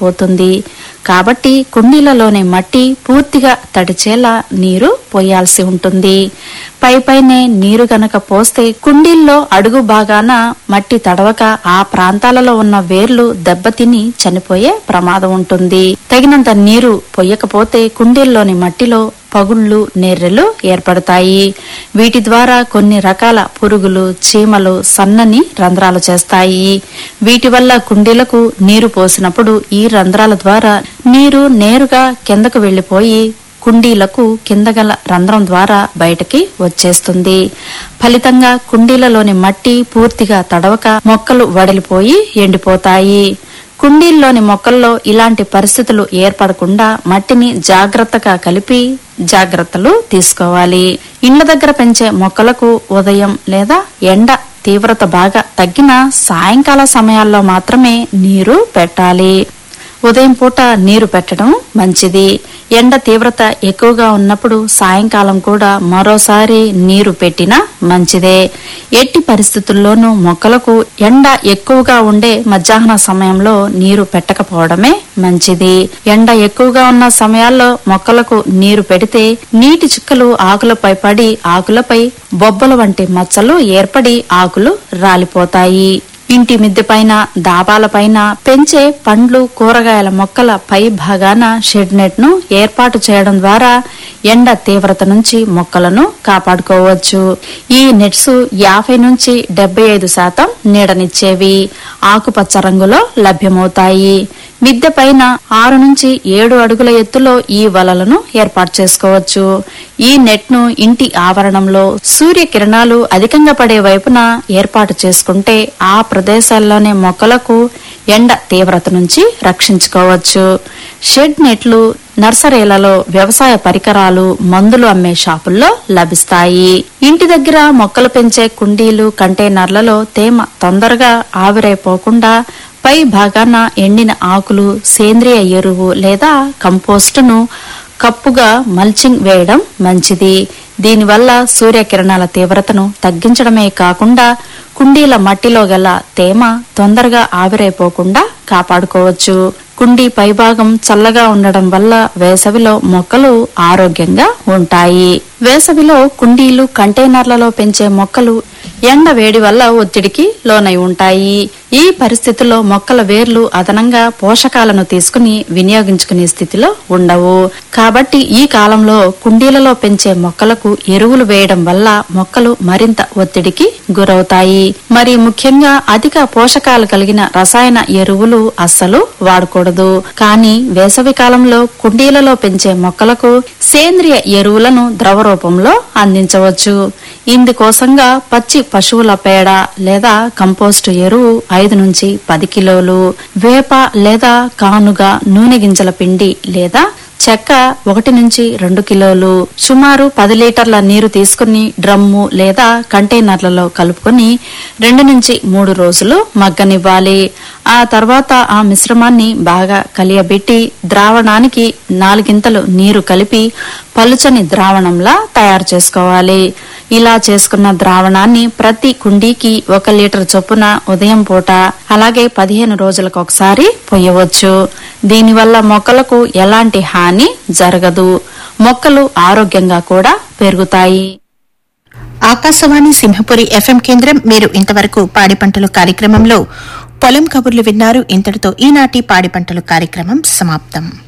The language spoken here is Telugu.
ఎండిపోతుంది కాబట్టి కుండీలలోని మట్టి పూర్తిగా తడిచేలా నీరు పోయాల్సి ఉంటుంది పై పైనే నీరు గనక పోస్తే కుండీల్లో అడుగు భాగాన మట్టి తడవక ఆ ప్రాంతాలలో ఉన్న వేర్లు దెబ్బతిని చనిపోయే ప్రమాదం ఉంటుంది తగినంత నీరు పొయ్యకపోతే కుండీల్లోని మట్టిలో పగుళ్ళు నెర్రెలు ఏర్పడతాయి వీటి ద్వారా కొన్ని రకాల పురుగులు చీమలు సన్నని రంధ్రాలు చేస్తాయి వీటి వల్ల కుండీలకు నీరు పోసినప్పుడు ఈ రంధ్రాల ద్వారా నీరు నేరుగా కిందకు వెళ్లిపోయి కుండీలకు కింద గల రంధ్రం ద్వారా బయటకి వచ్చేస్తుంది ఫలితంగా కుండీలలోని మట్టి పూర్తిగా తడవక మొక్కలు వడిలిపోయి ఎండిపోతాయి కుండీల్లోని మొక్కల్లో ఇలాంటి పరిస్థితులు ఏర్పడకుండా మట్టిని జాగ్రత్తగా కలిపి జాగ్రత్తలు తీసుకోవాలి ఇండ్ల దగ్గర పెంచే మొక్కలకు ఉదయం లేదా ఎండ తీవ్రత బాగా తగ్గిన సాయంకాల సమయాల్లో మాత్రమే నీరు పెట్టాలి ఉదయం పూట నీరు పెట్టడం మంచిది ఎండ తీవ్రత ఎక్కువగా ఉన్నప్పుడు సాయంకాలం కూడా మరోసారి నీరు పెట్టినా మంచిదే ఎట్టి పరిస్థితుల్లోనూ మొక్కలకు ఎండ ఎక్కువగా ఉండే మధ్యాహ్న సమయంలో నీరు పెట్టకపోవడమే మంచిది ఎండ ఎక్కువగా ఉన్న సమయాల్లో మొక్కలకు నీరు పెడితే నీటి చుక్కలు ఆకులపై పడి ఆకులపై బొబ్బల వంటి మచ్చలు ఏర్పడి ఆకులు రాలిపోతాయి ఇంటి మిద్దె పైన దాబాల పైన పెంచే పండ్లు కూరగాయల మొక్కల పై భాగాన షెడ్ నెట్ ను ఏర్పాటు చేయడం ద్వారా ఎండ తీవ్రత నుంచి మొక్కలను కాపాడుకోవచ్చు ఈ నెట్స్ యాభై నుంచి డెబ్బై ఐదు శాతం నీడనిచ్చేవి ఆకుపచ్చ రంగులో లభ్యమవుతాయి మిద్దె పైన ఆరు నుంచి ఏడు అడుగుల ఎత్తులో ఈ వలలను ఏర్పాటు చేసుకోవచ్చు ఈ నెట్ ను ఇంటి ఆవరణంలో సూర్యకిరణాలు అధికంగా పడే వైపున ఏర్పాటు చేసుకుంటే ఆ ప్రదేశాల్లోనే మొక్కలకు ఎండ తీవ్రత నుంచి రక్షించుకోవచ్చు షెడ్ నెట్లు నర్సరీలలో వ్యవసాయ పరికరాలు మందులు అమ్మే షాపుల్లో లభిస్తాయి ఇంటి దగ్గర మొక్కలు పెంచే కుండీలు కంటైనర్లలో తేమ తొందరగా ఆవిరైపోకుండా పై భాగాన ఎండిన ఆకులు సేంద్రియ ఎరువు లేదా కంపోస్టును కప్పుగా మల్చింగ్ వేయడం మంచిది దీనివల్ల సూర్యకిరణాల తీవ్రతను తగ్గించడమే కాకుండా కుండీల మట్టిలో గల తేమ తొందరగా ఆవిరైపోకుండా కాపాడుకోవచ్చు కుండీ పైభాగం చల్లగా ఉండడం వల్ల వేసవిలో మొక్కలు ఆరోగ్యంగా ఉంటాయి వేసవిలో కుండీలు కంటైనర్లలో పెంచే మొక్కలు ఎండ వేడి వల్ల ఒత్తిడికి లోనై ఉంటాయి ఈ పరిస్థితుల్లో మొక్కల వేర్లు అదనంగా పోషకాలను తీసుకుని వినియోగించుకునే స్థితిలో ఉండవు కాబట్టి ఈ కాలంలో కుండీలలో పెంచే మొక్కలకు ఎరువులు వేయడం వల్ల మొక్కలు మరింత ఒత్తిడికి గురవుతాయి మరి ముఖ్యంగా అధిక పోషకాలు కలిగిన రసాయన ఎరువులు అస్సలు వాడకూడదు కానీ వేసవి కాలంలో కుండీలలో పెంచే మొక్కలకు సేంద్రియ ఎరువులను ద్రవ రూపంలో అందించవచ్చు ఇందుకోసంగా పచ్చి పశువుల పేడ లేదా కంపోస్టు ఎరువు ఐదు నుంచి పది కిలోలు వేప లేదా కానుగ నూనె గింజల పిండి లేదా చెక్క ఒకటి నుంచి రెండు కిలోలు సుమారు పది లీటర్ల నీరు తీసుకుని డ్రమ్ము లేదా కంటైనర్లలో కలుపుకొని రెండు నుంచి మూడు రోజులు మగ్గనివ్వాలి ఆ తర్వాత ఆ మిశ్రమాన్ని బాగా కలియబెట్టి ద్రావణానికి నాలుగింతలు నీరు కలిపి పలుచని ద్రావణంలా తయారు చేసుకోవాలి ఇలా చేసుకున్న ద్రావణాన్ని ప్రతి కుండీకి ఒక లీటర్ చొప్పున ఉదయం పూట అలాగే పదిహేను రోజులకు ఒకసారి పొయ్యవచ్చు దీనివల్ల మొక్కలకు ఎలాంటి హాని జరగదు మొక్కలు ఆరోగ్యంగా కూడా పెరుగుతాయి ఆకాశవాణి సింహపురి ఎఫ్ఎం కేంద్రం మీరు ఇంతవరకు పాడి పంటలు కార్యక్రమంలో పొలం కబుర్లు విన్నారు ఇంతటితో ఈనాటి పాడి పంటలు కార్యక్రమం సమాప్తం